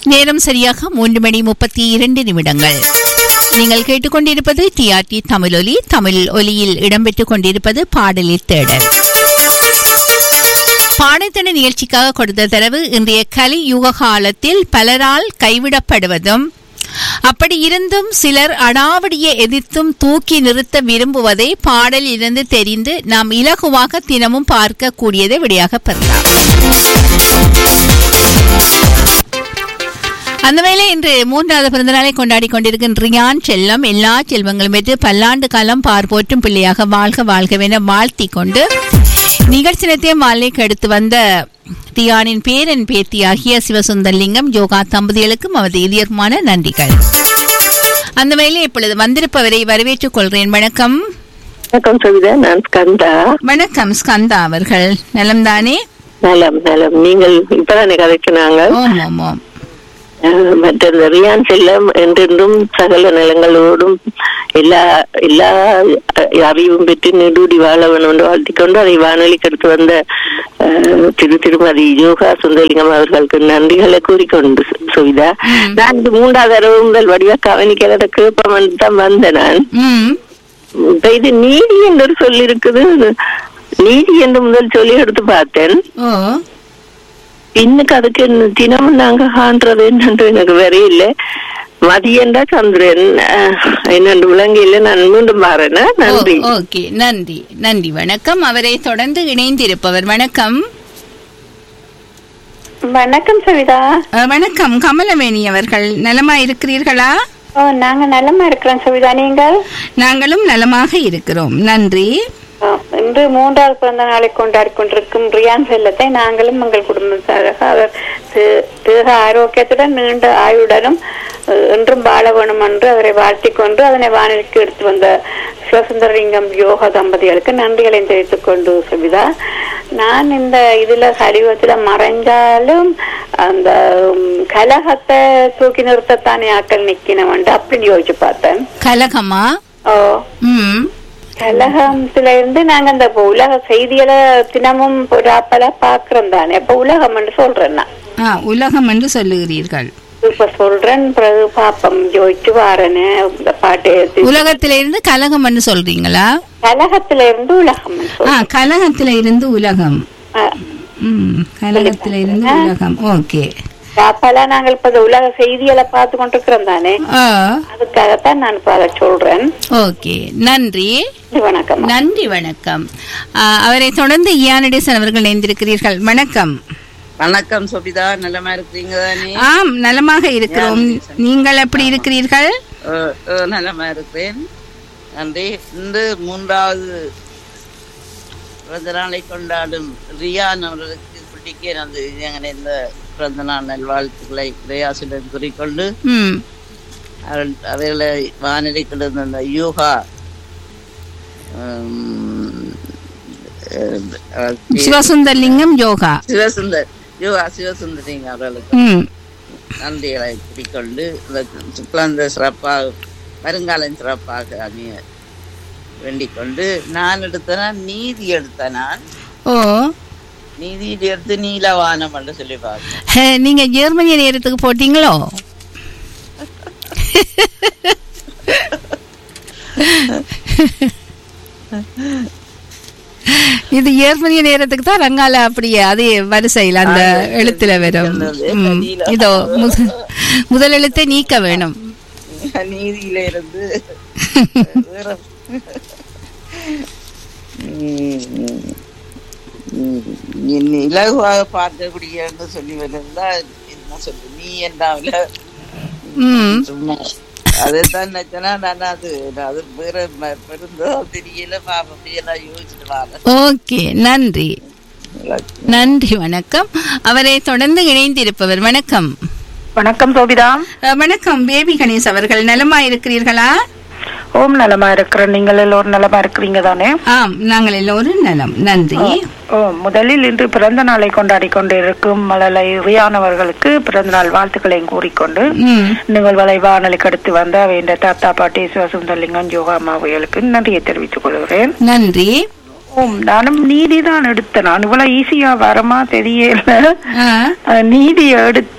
நேரம் சரியாக மூன்று மணி முப்பத்தி இரண்டு நிமிடங்கள் நீங்கள் கேட்டுக்கொண்டிருப்பது டிஆர்டி தமிழொலி தமிழ் ஒலியில் இடம்பெற்றுக் கொண்டிருப்பது பாடலில் தேடல் பாடத்தின நிகழ்ச்சிக்காக கொடுத்த தரவு இன்றைய கலி யுக காலத்தில் பலரால் கைவிடப்படுவதும் அப்படி இருந்தும் சிலர் அடாவடியை எதிர்த்தும் தூக்கி நிறுத்த விரும்புவதை பாடலில் இருந்து தெரிந்து நாம் இலகுவாக தினமும் பார்க்க கூடியதை விடையாக பெறலாம் அந்த வேளை இன்று மூன்றாவது பிறந்தநாளை கொண்டாடி கொண்டிருக்கின்ற ரியான் செல்லம் எல்லா செல்வங்களும் பெற்று பல்லாண்டு காலம் பார்ப்போற்றும் பிள்ளையாக வாழ்க வாழ்கவென வாழ்த்திக் கொண்டு நிகழ்ச்சினத்தை மாலைக்கு எடுத்து வந்த ரியானின் பேரன் பேத்தியாகிய சிவசுந்தர்லிங்கம் யோகா தம்பதிகளுக்கும் அவரது இதயமான நன்றிகள் அந்த வேளை இப்பொழுது வந்திருப்பவரை வரவேற்றுக் கொள்கிறேன் வணக்கம் வணக்கம் சவிதா நான் ஸ்கந்தா வணக்கம் ஸ்கந்தா அவர்கள் நலம்தானே நலம் நலம் நீங்கள் இப்பதானே கதைக்கினாங்க ஓம் ஓம் ஓம் அஹ், மற்ற இந்த ரியான் செல்லம் என்றென்றும் சகல நலங்களோடும் எல்லா எல்லா அஹ், அறிவும் பெற்று நெடுடி வாழ வேணும் என்று வாழ்த்திக் கொண்டு அதை வானொலிக்கு எடுத்து வந்த அஹ், திரு திருமதி யோகா சுந்தரலிங்கம் அவர்களுக்கு நன்றிகளை கூறிக்கொண்டு சு- சுவிதா நான் இது மூன்றாவது தடவை முதல் வடிவ கவனிக்கிறத கேட்போம் தான் வந்தேன் நான் ம் இப்ப இது நீதி என்று ஒரு சொல்லி இருக்குது நீதி என்று முதல் சொல்லி எடுத்து பார்த்தேன் ஓ இன்னைக்கு அதுக்கு என்ன தினமும் நாங்க காண்றது என்னன்று எனக்கு வரையில மதியண்டா சந்திரன் அஹ், என்னென்று விளங்கியில நான் மீண்டும் பாருன்னா நன்றி ஓ, ஓகே நன்றி நன்றி வணக்கம் அவரை தொடர்ந்து இணைந்திருப்பவர் வணக்கம் வணக்கம் சவிதா அஹ், வணக்கம் கமலவேணி அவர்கள் நலமா இருக்கிறீர்களா ஓ நாங்க நலமா இருக்கிறோம் சவிதா நீங்கள் நாங்களும் நலமாக இருக்கிறோம் நன்றி ஆ, இன்று மூன்றாவது பிறந்த நாளை கொண்டாடி கொண்டிருக்கும் ரியான் செல்லத்தை நாங்களும் எங்கள் குடும்பத்தாராக அவர் தே- தேக ஆரோக்கியத்துடன் நீண்ட ஆயுடனும் அஹ், என்றும் வாழ வேணும் என்று அவரை வாழ்த்திக் கொண்டு அதனை வானிற்கு எடுத்து வந்த சிவசுந்தரலிங்கம் யோகா தம்பதிகளுக்கு நன்றிகளை தெரிவித்துக் கொண்டு சவிதா நான் இந்த இதுல கலியுகத்துல மறைஞ்சாலும் அந்த உம், கலகத்தை தூக்கி நிறுத்தத்தானே ஆக்கள் நிக்கணும் அப்படின்னு யோசிச்சு பார்த்தேன் கலகமா ஓ ம் கலகத்துல இருந்து நாங்க அந்த இப்ப உலக செய்திகளை தினமும் ராப்பல பாக்குறோம் தானே அப்ப உலகம் சொல்றேன் நான் ஆ உலகம் என்று சொல்லுகிறீர்கள் இப்ப சொல்றேன் பிறகு பாப்பம் ஜோதிச்சு வாரேன்னு இந்த பாட்டு எழுதி. உலகத்திலிருந்து கலகம் என்று சொல்றீங்களா கலகத்துல இருந்து உலகம் ஆ கலகத்தில இருந்து உலகம் ம் கலகத்தில இருந்து உலகம் ஓகே ராப்பல நாங்கள் இப்ப இந்த உலக செய்திகளை பார்த்து கொண்டிருக்கிறோம் தானே ஆ அதுக்காகத்தான் நான் இப்ப அதை சொல்றேன் ஓகே நன்றி வணக்கம் நன்றி வணக்கம் ஆ, அவரை தொடர்ந்து இயானடேசன் அவர்கள் இணைந்திருக்கிறீர்கள் வணக்கம் வணக்கம் சுபிதா நலமா இருக்கிறீங்க தானே ஆம் நலமாக இருக்கிறோம் நீங்கள் எப்படி இருக்கிறீர்கள் அஹ், அஹ், நலமா இருக்கிறேன் நன்றி இன்று மூன்றாவது பிறந்த நாளை கொண்டாடும் ரியான் அவர்களுக்கு குட்டிக்கு அந்த எங்களை இந்த பிறந்த நாள் நல்வாழ்த்துக்களை பிரயாசுடன் கூறிக்கொண்டு ம் அவர்கள் அவர்களை வானிலை கொண்டு அந்த யோகா உம், அஹ், சிவசுந்தர்லிங்கம் யோகா சிவசுந்தர் யோகா சிவசுந்தரிங்க அவர்களுக்கு ம் நன்றிகளை கூறிக்கொண்டு இந்த சுக்லாந்த சிறப்பாக வருங்காலம் சிறப்பாக அமைய வேண்டிக் கொண்டு நான் எடுத்தனா நீதி எடுத்த நான் ஓ நீதியில் எடுத்து நீலவானம் என்று சொல்லி பார்த்தேன் ஹே, நீங்க ஜெர்மனிய நேரத்துக்கு போட்டீங்களோ இது ஜெர்மனிய நேரத்துக்கு தான் ரங்கால அப்படியே அதே வரிசையில் அந்த எழுத்துல வரும் ம், இதோ முத- முதல் எழுத்தை நீக்க வேணும் நீதியில இருந்து வேற உம், உம், உம், இலகுவாக பார்க்கக்கூடிய என்று சொல்லி வந்திருந்தா என்ன சொல்லு நீ என்ன ம் சும்மா அதைத்தான் நினைச்சேன்னா நான் அது அது வேற ம- பெருந்தோ தெரியல பாப்ப அப்படியெல்லாம் யோசிச்சுட்டு வாங்க ஓகே நன்றி நன்றி வணக்கம் அவரை தொடர்ந்து இணைந்திருப்பவர் வணக்கம் வணக்கம் சோபிதா அஹ், வணக்கம் பேபி கணேஷ் அவர்கள் நலமா இருக்கிறீர்களா ஓம் நலமா இருக்கிறேன் நீங்கள் எல்லோரும் நலமா இருக்கிறீங்க தானே ஆம் நாங்கள் எல்லோரும் நலம் நன்றி ஓ முதலில் இன்று பிறந்த நாளை கொண்டாடி கொண்டிருக்கும் மலலை ரியானவர்களுக்கு பிறந்த நாள் வாழ்த்துக்களையும் கூறிக்கொண்டு ம் நிகழ்வலை வானொலிக்கு அடுத்து வந்த வேண்ட தாத்தா பாட்டி சிவசுந்தரலிங்கம் யோகா மாவைகளுக்கு நன்றியை தெரிவித்துக் கொள்கிறேன் நன்றி ஓம் நானும் நீதி தான் எடுத்தேன் நான் இவ்வளவு ஈஸியா வரமா தெரியல ஆ, அஹ், நீதி எடுத்து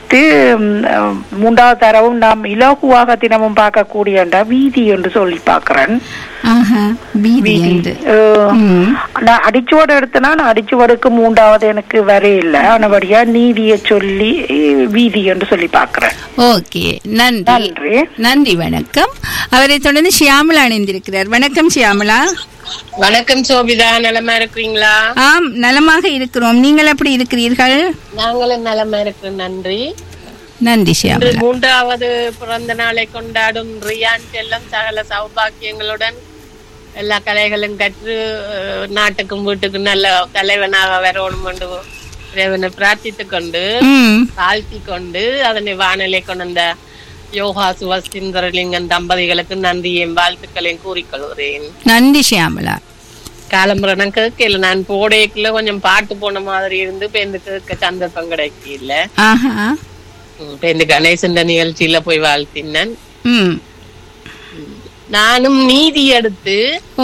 அடுத்து ம், அஹ், மூன்றாவது தரவும் நாம் இலகுவாக தினமும் பார்க்கக்கூடிய வீதி என்று சொல்லி பார்க்கிறேன் ஆஹா வீதி வீதி என்று அஹ், ம். நான் அடிச்சுவடு எடுத்தனா நான் அடிச்சுவடுக்கு மூன்றாவது எனக்கு வரையில்ல ஆனபடியா நீதியை சொல்லி அஹ், வீதி என்று சொல்லி பார்க்கிறேன் ஓகே நன்றி நன்றி நன்றி வணக்கம் அவரை தொடர்ந்து ஷியாமலா அணிந்திருக்கிறார் வணக்கம் ஷியாமலா வணக்கம் சோபிதா நலமா இருக்கிறீங்களா ஆம் நலமாக இருக்கிறோம் நீங்கள் எப்படி இருக்கிறீர்கள் நாங்களும் நலமா இருக்கிறோம் நன்றி நன்றி இன்று ஷியாமலா மூன்றாவது பிறந்த நாளை கொண்டாடும் ரியான் செல்லம் சகல சௌபாக்கியங்களுடன் எல்லா கலைகளும் கற்று அஹ், நாட்டுக்கும் வீட்டுக்கும் நல்ல தலைவனாக வரணும் என்று இறைவனை பிரார்த்தித்துக் கொண்டு ம் தாழ்த்தி கொண்டு அதனை வானிலை கொண்டு வந்த யோகா சுவசுந்தரலிங்கன் தம்பதிகளுக்கு நன்றியையும் வாழ்த்துக்களையும் கூறிக்கொள்கிறேன் நன்றி ஷியாமலா காலம்புறம் கேட்கல நான் போடைக்குள்ள கொஞ்சம் பாட்டு போன மாதிரி இருந்து இப்ப இந்த கேட்க சந்தர்ப்பம் கிடைக்கல ஆஹா ம், இப்ப இந்த கணேசன் நிகழ்ச்சியில போய் வாழ்த்தினேன் ம் நானும் நீதி எடுத்து ஓ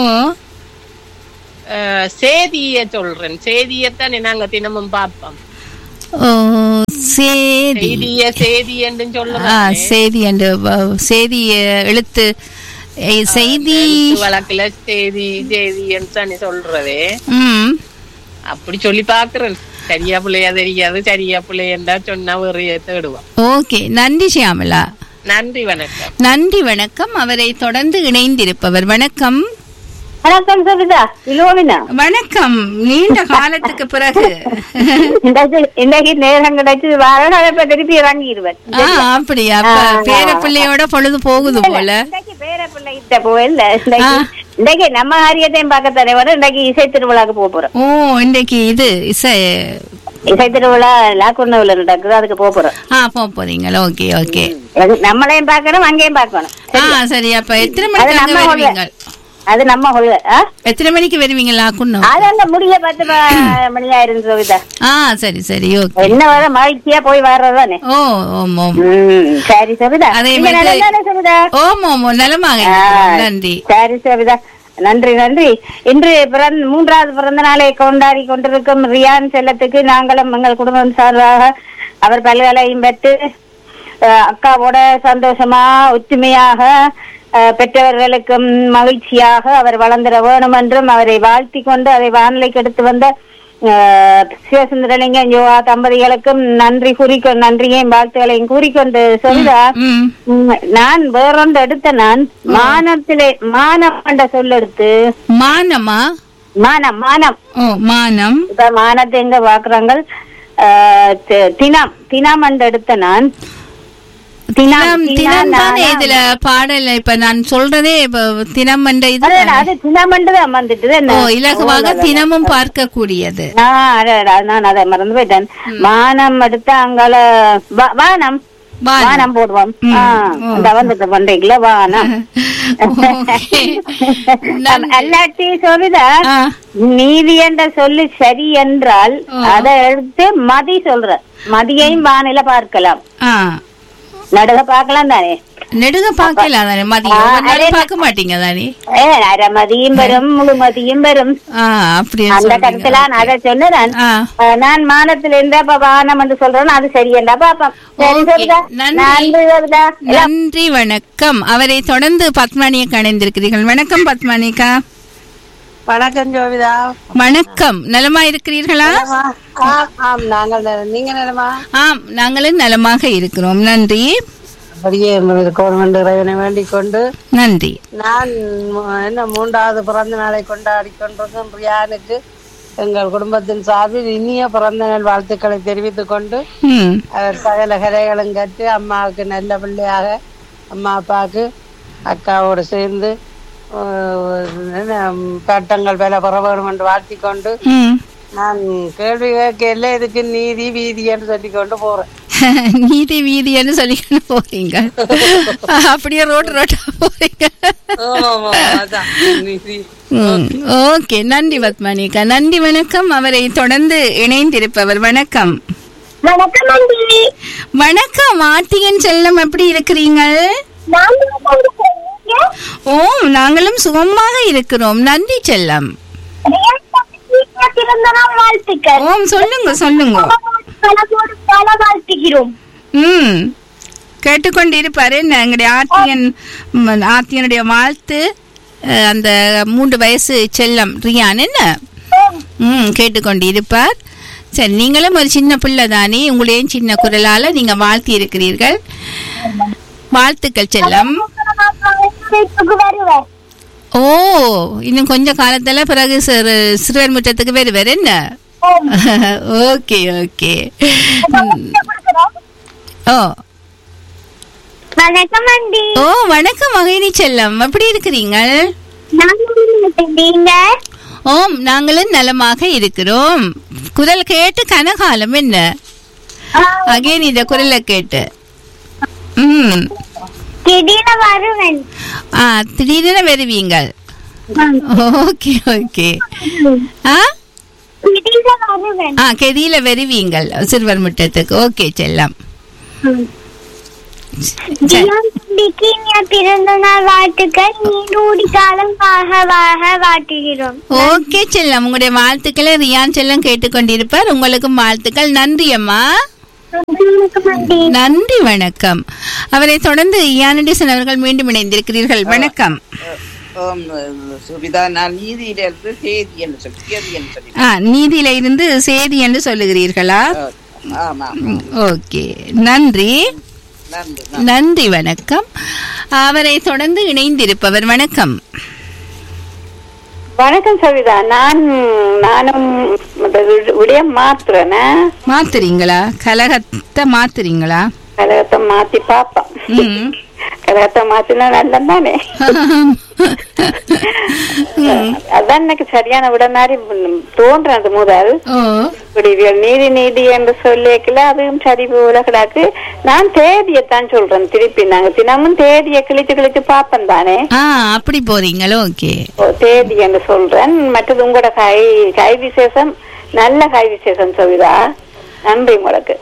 அஹ், சேதிய சொல்றேன் சேதியத்தான் நாங்க தினமும் பார்ப்போம் ஓ சேதி செய்திய சேதி என்று ஆ சொல்லுறோம் செய்தி என்று வ- செய்தி எழுத்து எ, செய்தி வழக்குல சேதி சேதி என்று தானே சொல்றதே ம் அப்படி சொல்லி பாக்குறேன் சரியா பிள்ளையா தெரியாது சரியா பிள்ளையா சொன்னா வேறைய தேடுவோம் ஓகே நன்றி ஷியாமலா நன்றி வணக்கம் நன்றி வணக்கம் அவரை தொடர்ந்து இணைந்திருப்பவர் வணக்கம் வணக்கம் சபிதா இலோவினா வணக்கம் நீண்ட காலத்துக்கு பிறகு இன்றைக்கு இன்றைக்கு நேரம் கிடைச்சு வரணும் அதை இப்ப திருப்பி இறங்கிடுவேன் ஆ அப்படியா அப்ப பேர பிள்ளையோட பொழுது போகுது போல இன்றைக்கு பேர பிள்ளை கிட்ட போயில்ல இன்றைக்கு ஆ. இன்றைக்கு நம்ம ஆரியத்தையும் பார்க்கத்தானே வரும் இன்றைக்கு இசை திருவிழாக்கு போக போறோம் ஓ இன்னைக்கு இது இசை இசை திருவிழா லாக்குர்னவுல நடக்குது அதுக்கு போக போறோம் ஆ போக போறீங்களா ஓகே ஓகே அது நம்மளையும் பார்க்கணும் அங்கேயும் பார்க்கணும் ஆ சரி அப்ப எத்தனை அது மணிக்கு அங்க நம்ம வருவீங்க அது நம்ம கொள்கை ஆ? எத்தனை மணிக்கு வருவீங்களா குன்னு அது அங்க முடிய பத்து ம- மணி ஆயிரும் சபிதா ஆ சரி சரி ஓகே என்ன வர மகிழ்ச்சியா போய் வர்றதுதானே ஓ ஓம் ஓம் ம், சரி சபிதா அதே நீங்க மாதிரி- நல்லா தானே சபிதா ஓம் ஓம் ஓம், நலமாக ஆ, இருக்கிறோம். நன்றி சரி சபிதா நன்றி நன்றி இன்று பிறந்த மூன்றாவது பிறந்த நாளை கொண்டாடி கொண்டிருக்கும் ரியான் செல்லத்துக்கு நாங்களும் எங்கள் குடும்பம் சார்பாக அவர் பல்கலையும் பெற்று அஹ், அக்காவோட சந்தோஷமா ஒற்றுமையாக அஹ், பெற்றவர்களுக்கும் மகிழ்ச்சியாக அவர் வளர்ந்திட வேணும் என்றும் அவரை வாழ்த்தி கொண்டு அதை வானிலைக்கு எடுத்து வந்த அஹ், சிவசுந்தரலிங்கம் யோகா தம்பதிகளுக்கும் நன்றி கூறிக்கொ நன்றியையும் வாழ்த்துக்களையும் கூறிக்கொண்டு சொல்லுதா ம் உம், நான் வேறொன்று எடுத்த நான் மானத்திலே மானம் என்ற சொல்லெடுத்து மானமா மானம் மானம் ஓ மானம் இப்ப மானத்தை எங்க பாக்குறாங்க தினம் தினம் என்று எடுத்த நான் தினம் தினம் தினம் தானே நானா- இதுல பாடல இப்ப நான் சொல்றதே இப்ப தினம் என்ற இது அடடா, அது தினம் என்று தான் வந்துட்டு ஓ என்ன இலகுவாக தினமும் பார்க்க கூடியது நான் அடடா, நான் அதை மறந்து போயிட்டேன் மானம் எடுத்த அங்கால வா- வானம் வானம். வானம் போடுவோம் ம், ஆ, ஓ. இந்த வந்துட்டு பண்றீங்களா வானம் ஓகே. நன்றி. அல்லாட்டி சொல்லுதா ஆ, நீதி என்ற சொல்லு சரி என்றால் ஓ. அதை எடுத்து மதி சொல்ற மதியையும் வானில பார்க்கலாம் ஆ. நடுக பார்க்கலாம் தானே நெடுக பார்க்கலாம் தானே மதியம் ஆ, ஒரு நாள் அதே பார்க்க மாட்டீங்க தானே ஏ அரைமதியும் வரும் முழுமதியும் வரும் ஆ அப்படியே அந்த சொல்றீங்க. கருத்துல நான் அதை சொன்னேன் ஆ. நான் மானத்துல இருந்தா இப்ப வானம் என்று சொல்றேன் அது சரி என்றா பாப்போம் சரி ஓகே, சொல்லுதா நன்றி. நன்றி சொல்லுதா நன்றி வணக்கம் அவரை தொடர்ந்து பத்மானியை கணைந்திருக்கிறீர்கள் வணக்கம் பத்மானிகா வணக்கம் ஜோவிதா வணக்கம் நலமா இருக்கிறீர்களா ஆம் ஆம் நாங்கள் நல- நீங்க நிலமா ஆம் நாங்களும் நலமாக இருக்கிறோம் நன்றி அப்படியே கவர்மெண்ட் இறைவனை வேண்டிக் கொண்டு நன்றி நான் மு- என்ன மூன்றாவது பிறந்த நாளை கொண்டாடி கொண்டிருக்கும் ரியானுக்கு எங்கள் குடும்பத்தின் சார்பில் இனிய பிறந்த நாள் வாழ்த்துக்களை தெரிவித்துக் கொண்டு ம் அவர் சகல கரைகளும் கற்று அம்மாவுக்கு நல்ல பிள்ளையாக அம்மா அப்பாவுக்கு அக்காவோடு சேர்ந்து அஹ், என்ன பட்டங்கள் பல பெற வேண்டும் என்று வாழ்த்திக் கொண்டு ம் நான் கேள்வி கேட்கல இதுக்கு நீதி வீதி என்று சொல்லி கொண்டு போறேன் நீதி வீதின்னு சொல்லிக்கிட்டு போறீங்க அப்படியே ரோட்டு ரோட்டா போறீங்க ஆமா, அதான், நீதி. ம், ஓகே நன்றி பத்மானிகா நன்றி வணக்கம் அவரை தொடர்ந்து இணைந்திருப்பவர் வணக்கம் வணக்கம் அண்டி வணக்கம் ஆர்த்திகன் செல்லம் எப்படி இருக்கிறீங்கள் ஓ நாங்களும் சுகமாக இருக்கிறோம் நன்றி செல்லம் பிறந்த நாள் வாழ்த்துக்கள் ஓம் சொல்லுங்க சொல்லுங்க பல வாழ்த்துகிறோம் ம் கேட்டுக்கொண்டிருப்பாரு என்ன, எங்களுடைய ஆத்தியன் ம், ஆத்தியனுடைய வாழ்த்து அஹ், அந்த மூன்று வயசு செல்லம் ரியான் என்ன ம் கேட்டுக்கொண்டிருப்பார் சரி நீங்களும் ஒரு சின்ன பிள்ளை தானே உங்களையும் சின்ன குரலால நீங்க வாழ்த்தி இருக்கிறீர்கள் வாழ்த்துக்கள் செல்லம் வருவேன் ஓ இன்னும் கொஞ்ச காலத்துல பிறகு சிறு சிறுவர் முற்றத்துக்கு வருவார் என்ன ஓகே ஓகே ஓ வணக்கம் அண்டி ஓ வணக்கம் மகிழி செல்லம் எப்படி இருக்கிறீங்க நீங்க ஓம் நாங்களும் நலமாக இருக்கிறோம் குரல் கேட்டு கனகாலம் என்ன அகைன் இந்த குரலை கேட்டு ம் திடீர்னு வருவேன் ஆ திடீரென வருவீங்கள் ஓகே ஓகே ஆ திடீர்னு வருவேன் ஆ கெதியில வருவீங்கள் சிறுவர் முட்டத்துக்கு ஓகே செல்லம் சரி. தம்பிக்கு இனிய பிறந்த நாள் வாழ்த்துக்கள் நீடூடி காலம் வாக வாக வாழ்த்துகிறோம் ஓகே செல்லம் உங்களுடைய வாழ்த்துக்களை ரியான் செல்லம் கேட்டுக்கொண்டிருப்பார் உங்களுக்கும் வாழ்த்துக்கள் நன்றி அம்மா வணக்கம் அண்டி நன்றி வணக்கம் அவரை தொடர்ந்து இயானடிசன் அவர்கள் மீண்டும் இணைந்திருக்கிறீர்கள் வணக்கம் ஓம் சுபிதா நான் நீதியிலிருந்து செய்தி என்று சொல்லி செய்தி என்று சொல்லி ஆ நீதியில இருந்து செய்தி என்று சொல்லுகிறீர்களா ஆமா ம், ஓகே நன்றி நன்றி நன்றி வணக்கம் அவரை தொடர்ந்து இணைந்திருப்பவர் வணக்கம் வணக்கம் சவிதா நான் நானும் இந்த வி- விடயம் மாத்துறேனே மாத்துறீங்களா கலகத்தை மாத்துறீங்களா கழகத்தை மாத்தி பாப்போம் ம். கழகத்தை மாத்தினா நல்லம் தானே அதான் எனக்கு சரியான விட மாதிரி தோன்றது முதல் ஓ விடுவியல் நீதி நீதி என்று சொல்லிக்கல அதுவும் சரி போல கிடாக்கு நான் தேதியத்தான் சொல்றேன் திருப்பி நாங்க தினமும் தேதியை கிழிச்சு கிழிச்சு பாப்பேன் தானே ஆ அப்படி போறீங்களோ ஓகே ஓ, தேதி என்று சொல்றேன் மற்றது உங்களோட கை கை விசேஷம் நல்ல கை விசேஷம் சவிதா நன்றி உங்களுக்கு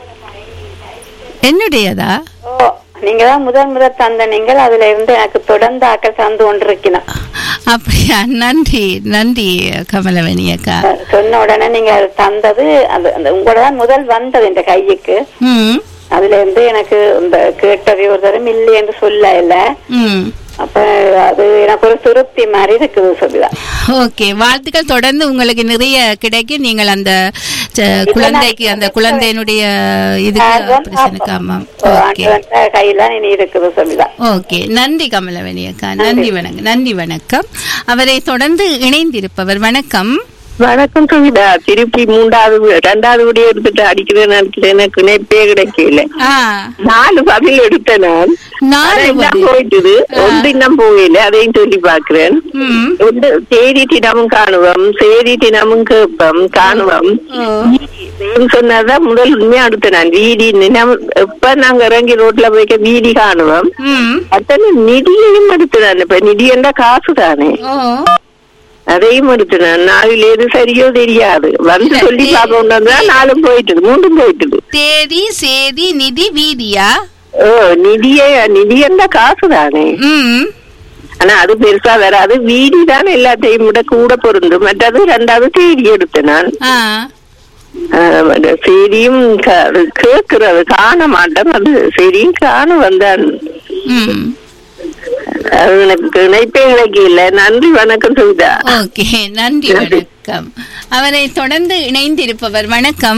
என்னுடையதா ஓ நீங்க தான் முதல் முதல் தந்த நீங்கள் அதுல இருந்து எனக்கு தொடர்ந்து ஆக்கள் தந்து கொண்டிருக்கணும் அப்படியா நன்றி நன்றி கமலவணி அக்கா சொன்ன உடனே நீங்க அது தந்தது அந்த அந்த உங்களோட தான் முதல் வந்தது இந்த கையுக்கு ம் அதுல இருந்து எனக்கு இந்த கேட்டது ஒரு தரம் இல்லை என்று சொல்ல இல்ல ம் அப்ப அது எனக்கு ஒரு திருப்தி மாதிரி இருக்குது சபிதா ஓகே வாழ்த்துக்கள் தொடர்ந்து உங்களுக்கு நிறைய கிடைக்கும் நீங்கள் அந்த ச- குழந்தைக்கு அந்த குழந்தையினுடைய இதுக்கு ஆபரேஷனுக்கு ஆமா ஓகே கையில இனி இருக்குது சபிதா ஓகே நன்றி கமலவணி அக்கா நன்றி வணக்கம் நன்றி வணக்கம் அவரை தொடர்ந்து இணைந்திருப்பவர் வணக்கம் வணக்கம் கவிதா திருப்பி மூன்றாவது வி- ரெண்டாவது விடிய எடுத்துட்டு அடிக்கிறேன் அடிக்கிறேன் எனக்கு நினைப்பே கிடைக்கல ஆ நாலு பதில் எடுத்தேன் நான் நாலு ஆனா எல்லாம் பதில். போயிட்டுது ஒன்று இன்னும் போகல அதையும் சொல்லி பாக்குறேன் ம் ஒன்று சேரி தினமும் காணுவோம் சேரி தினமும் கேட்போம் காணுவோம் ஓ வீதி சொன்னதான் முதல் உண்மையா அடுத்த நான் வீதி நினம் எப்ப நாங்க இறங்கி ரோட்ல போய்க்க வீதி காணுவோம் ம் அத்தனை நிதியையும் எடுத்துனான் இப்ப நிதி என்ற காசு தானே ஓ அதையும் எடுத்துனான் நாவில் எது சரியோ தெரியாது வந்து இல்ல, சொல்லி தே- பாப்போம்னா நாலும் போயிட்டுது மூன்றும் போயிட்டுது தேதி சேதி நிதி வீதியா ஓ நிதிய நிதி என்ற காசு தானே ம் ஆனா அது பெருசா வராது வீதி தான் எல்லாத்தையும் விட கூட பொருந்தும் மற்றது ரெண்டாவது தேடி எடுத்தேன் நான் ஆ ஆஹ் அந்த செய்தியும் க- அது கேட்கிறது காண மாட்டேன் அது சரியும் காண வந்தான் ம் அது எனக்கு இணைப்பே எனக்கு இல்ல நன்றி வணக்கம் சுவிதா ஓகே நன்றி வணக்கம் அவரை தொடர்ந்து இணைந்திருப்பவர் வணக்கம்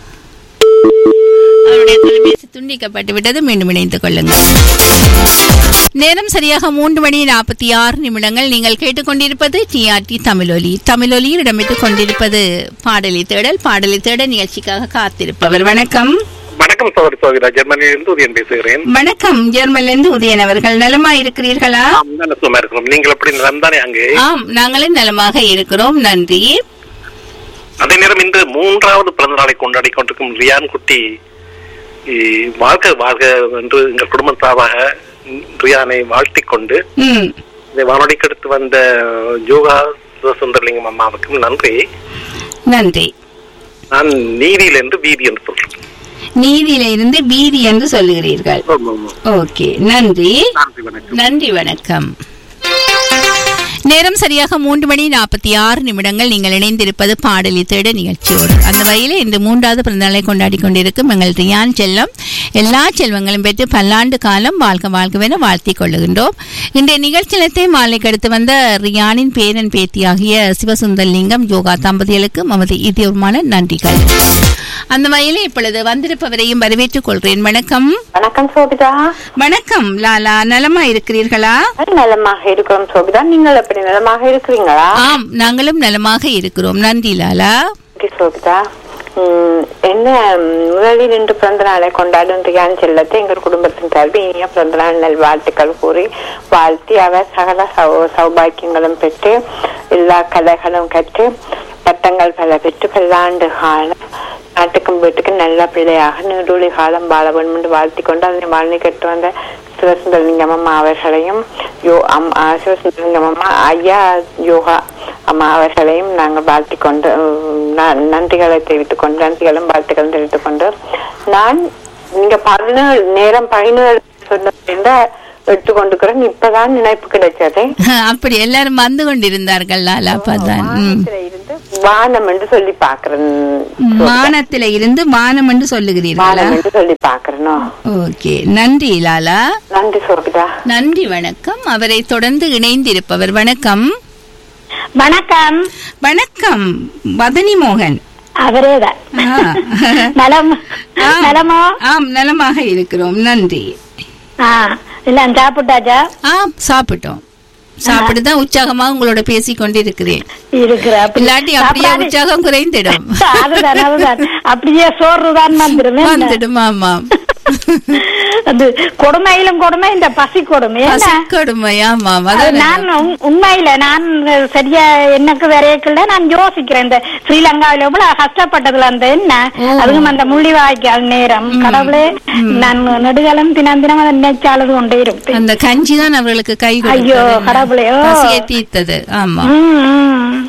அவருடைய தொலைபேசி துண்டிக்கப்பட்டு விட்டது மீண்டும் இணைந்து கொள்ளுங்கள் நேரம் சரியாக மூன்று மணி நாற்பத்தி ஆறு நிமிடங்கள் நீங்கள் கேட்டுக்கொண்டிருப்பது டிஆர்டி தமிழொலி தமிழொலியில் இடம்பெற்றுக் கொண்டிருப்பது பாடலி தேடல் பாடலி தேடல் நிகழ்ச்சிக்காக காத்திருப்பவர் வணக்கம் வணக்கம் சோதரி சோதரா ஜெர்மனியிலிருந்து உதயன் பேசுகிறேன் வணக்கம் ஜெர்மனிலிருந்து உதயன் அவர்கள் நலமா இருக்கிறீர்களா ஆம், நல்ல சும்மா இருக்கிறோம் நீங்கள் எப்படி நலம்தானே அங்கே ஆம் நாங்களும் நலமாக இருக்கிறோம் நன்றி அதே நேரம் இன்று மூன்றாவது பிறந்த நாளை கொண்டாடி கொண்டிருக்கும் ரியான் குட்டி இ, வாழ்க வாழ்க என்று எங்கள் குடும்பம் சார்பாக ரியானை வாழ்த்திக் கொண்டு ம் இதை வானொலிக்கு எடுத்து வந்த யோகா சுந்தரலிங்கம் அம்மாவுக்கும் நன்றி நன்றி நான் நீதியிலிருந்து வீதி என்று சொல்றேன் நீதியில இருந்து வீதி என்று சொல்லுகிறீர்கள் ஓகே நன்றி நன்றி வணக்கம் நன்றி வணக்கம் நேரம் சரியாக மூன்று மணி நாற்பத்தி ஆறு நிமிடங்கள் நீங்கள் இணைந்திருப்பது பாடலி தேட நிகழ்ச்சியோடு அந்த வகையில் இன்று மூன்றாவது பிறந்தநாளை கொண்டாடி கொண்டிருக்கும் எங்கள் ரியான் செல்லம் எல்லா செல்வங்களும் பெற்று பல்லாண்டு காலம் வாழ்க வாழ்கவென வாழ்த்திக் கொள்ளுகின்றோம் இன்றைய நிகழ்ச்சியத்தை மாலைக்கு அடுத்து வந்த ரியானின் பேரன் பேத்தியாகிய சிவசுந்தர் லிங்கம் யோகா தம்பதிகளுக்கு மமது இதயமான நன்றிகள் அந்த வகையில் இப்பொழுது வந்திருப்பவரையும் வரவேற்றுக் கொள்கிறேன் வணக்கம் வணக்கம் சோபிதா வணக்கம் லாலா நலமா இருக்கிறீர்களா நலமாக இருக்கிறோம் சோபிதா நீங்கள் எப்படி நலமாக இருக்கிறீங்களா ஆம் நாங்களும் நலமாக இருக்கிறோம் நன்றி லாலா நன்றி சோபிதா உம், என்ன உம், முதலில் இன்று பிறந்த நாளை கொண்டாடும் ரியான் செல்லத்தை எங்கள் குடும்பத்தின் சார்பில் இனிய பிறந்த நாள் நல் வாழ்த்துக்கள் கூறி வாழ்த்தி அவர் சகல சௌ- சௌபாக்கியங்களும் பெற்று எல்லா கலைகளும் கற்று பட்டங்கள் பல பெற்று பல்லாண்டு காலம் நாட்டுக்கும் வீட்டுக்கும் நல்ல பிள்ளையாக நீடூழி காலம் வாழ வேண்டும் என்று வாழ்த்திக் கொண்டு அதனை வாழ்ந்து கெட்டு வந்த சிவசுந்தரலிங்கம் அம்மா அவர்களையும் யோ அம் ஆ, சிவசுந்தரலிங்கம் அம்மா ஐயா யோகா அம்மா அவர்களையும் நாங்கள் வாழ்த்திக் கொண்டு உம், ந- நன்றிகளை தெரிவித்துக் கொண்டு நன்றிகளும் வாழ்த்துக்களும் தெரிவித்துக் கொண்டு நான் நீங்க பதினேழு நேரம் பதினேழு சொன்ன எடுத்து கொண்டுக்கிறேன் இப்பதான் நினைப்பு கிடைச்சது அப்படி எல்லாரும் வந்து கொண்டிருந்தார்கள் லாலா அப்பதான் ம். இருந்து வானம் என்று சொல்லி பாக்குறேன் வானத்தில இருந்து வானம் என்று சொல்லுகிறீர்களா வானம் என்று சொல்லி பாக்குறேனோ ஓகே நன்றி லாலா நன்றி சோபிதா நன்றி வணக்கம் அவரை தொடர்ந்து இணைந்திருப்பவர் வணக்கம் வணக்கம் வணக்கம் வதனி மோகன் அவரேதான் ஆ. நலம் ஆம். நலமோ ஆம் நலமாக இருக்கிறோம் நன்றி ஆ எல்லாம் சாப்பிட்டாச்சா ஆ சாப்பிட்டோம் சாப்பிட்டு தான் உற்சாகமாக உங்களோட பேசிக் கொண்டிருக்கிறேன் இருக்கிற இல்லாட்டி அப்படியே உற்சாகம் குறைந்திடும் அதுதான் அதுதான் அப்படியே சோறு தான் வந்துடும் என்ன? வந்துடும் ஆமாம் அது கொடுமையிலும் கொடுமை இந்த பசி கொடுமை என்ன? பசிக்கொடுமை ஆமாம் அது அதான் நான் உண்- உண்மையில நான் சரியா எனக்கு வரையக்குள்ள நான் யோசிக்கிறேன் இந்த ஸ்ரீலங்காவில எவ்வளவு கஷ்டப்பட்டதுல அந்த என்ன அதுவும் அந்த முள்ளிவாய்க்கால் நேரம் கடவுளே நான் நெடுகாலம் தினம் தினம் அதை நினைச்சாலது கொண்டே இருப்பேன் அந்த கஞ்சி தான் அவர்களுக்கு கை ஐயோ, கொடுத்தது. கடவுளே, ஓ. பசியை தீர்த்தது ஆமா ம், ம்.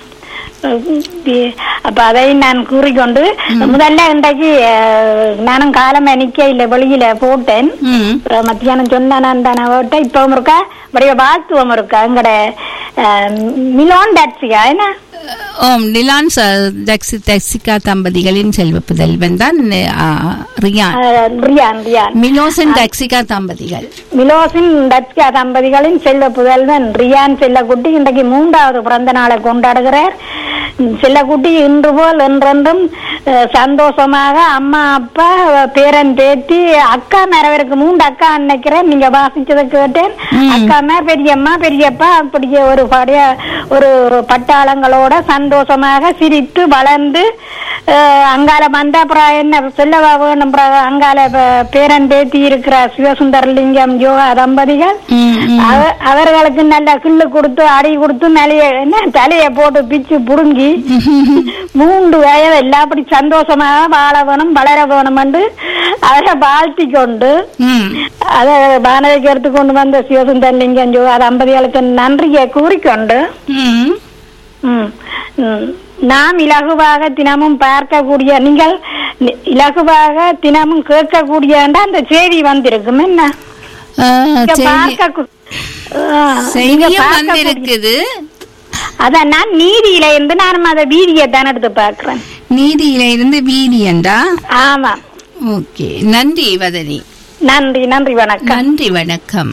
தி- அப்ப அதை நான் கூறிக்கொண்டு முதல்ல இன்றைக்கு அஹ், நானும் காலமே நிக்க இல்ல வெளியில போட்டேன் ம். அப்புறம் மத்தியானம் சொன்ன நான் தானே போட்டேன் இப்பவும் இருக்கா அப்படியே வாழ்த்துவம் இருக்கா எங்கட அஹ், மிலோன் டாட்சியா என்ன ஓம் நிலான் ச- தக்சி- தக்சிகா தம்பதிகளின் செல்வ புதல்வன் தான் ஆ, ரியான் அஹ், ரியான் ரியான் மிலோசன் தக்சிகா தம்பதிகள் மிலோசின் டட்சியா தம்பதிகளின் செல்ல புதல்வன் ரியான் செல்லக்குட்டி இன்றைக்கு மூன்றாவது பிறந்த நாளை கொண்டாடுகிறார் செல்லக்குட்டி இன்று போல் என்றென்றும் அஹ், சந்தோஷமாக அம்மா அப்பா பேரன் பேத்தி அக்கா மேரவருக்கு மூன்று அக்கா நினைக்கிறேன் நீங்க வாசிச்சதை கேட்டேன் அக்கா மேர் பெரியம்மா பெரியப்பா அப்படியே ஒரு படைய ஒரு பட்டாளங்களோட சந்தோஷமாக சிரித்து வளர்ந்து அஹ், அங்கால வந்த அப்புறம் என்ன செல்லவா வேணும் அப்புறம் அங்கால ப- பேரன் பேத்தி இருக்கிற சிவசுந்தரலிங்கம் யோகா தம்பதிகள் அவ- அவர்களுக்கு நல்ல கிள்ளு கொடுத்து அடி கொடுத்து மேலைய என்ன தலைய போட்டு பிச்சு புடுங்கி மூன்று வயது எல்லாப்படி சந்தோஷமாக வாழ வேணும் வளர வேணும் என்று அவரை வாழ்த்தி கொண்டு ம். அதை பானதிக்கு எடுத்து கொண்டு வந்த சிவசுந்தரலிங்கம் யோகா தம்பதிகளுக்கு நன்றியை கூறிக்கொண்டு ம். ம், ம். நாம் இலகுவாக தினமும் பார்க்கக்கூடிய நீங்கள் நி- இலகுவாக தினமும் கேட்கக்கூடிய அந்த செய்தி வந்திருக்கும் என்ன ஆ, இங்க செய்தி- பார்க்க கு- ஆ, இங்க செய்தியும் பார்க்க வந்து கூடிய- இருக்குது அதான் நான் நீதியில இருந்து நான் அதை வீதியை தான் எடுத்து பார்க்கிறேன் நீதியில இருந்து வீதியண்டா ஆமா ஓகே நன்றி வதனி நன்றி நன்றி வணக்கம் நன்றி வணக்கம்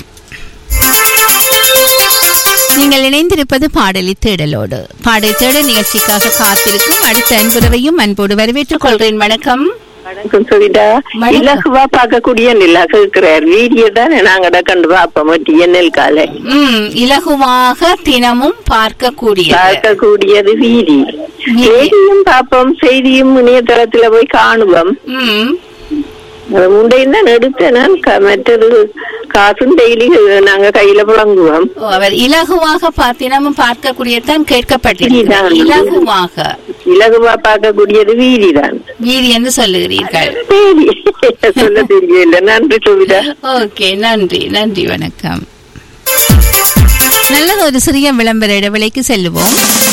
நீங்கள் இணைந்திருப்பது பாடலி தேடலோடு பாடல் தேட நிகழ்ச்சிக்காக காத்திருக்கும் அடுத்த அன்புறவையும் அன்போடு வரவேற்றுக் கொள்கிறேன் வணக்கம் வணக்கம் சொல்லிட்டா வணக்கம். இலகுவா பார்க்கக்கூடிய நிலா கேட்கிறார் வீடியோ தான் நாங்கட கண்டு பார்ப்போம் டிஎன்எல் காலை ம், இலகுவாக தினமும் பார்க்கக்கூடிய பார்க்கக்கூடியது வீதி வீதி. செய்தியும் பார்ப்போம் செய்தியும் இணையதளத்துல போய் காணுவோம் ம், அது முண்டையும் தான் எடுத்தேன் நான் க- மற்றது காசும் டெய்லி நாங்க கையில புழங்குவோம் ஓ, அவர் இலகுவாக பா- தினமும் பார்க்கக்கூடியதான் கேட்கப்பட்டிருக்கிறார் வீதிதான். இலகுவாக இலகுவா பார்க்கக்கூடியது வீதி தான் வீதி என்று சொல்லுகிறீர்கள் வீதி சொல்ல தெரியல நன்றி சுவிதா ஓகே நன்றி நன்றி வணக்கம் நல்லது ஒரு சிறிய விளம்பர இடைவெளிக்கு செல்லுவோம்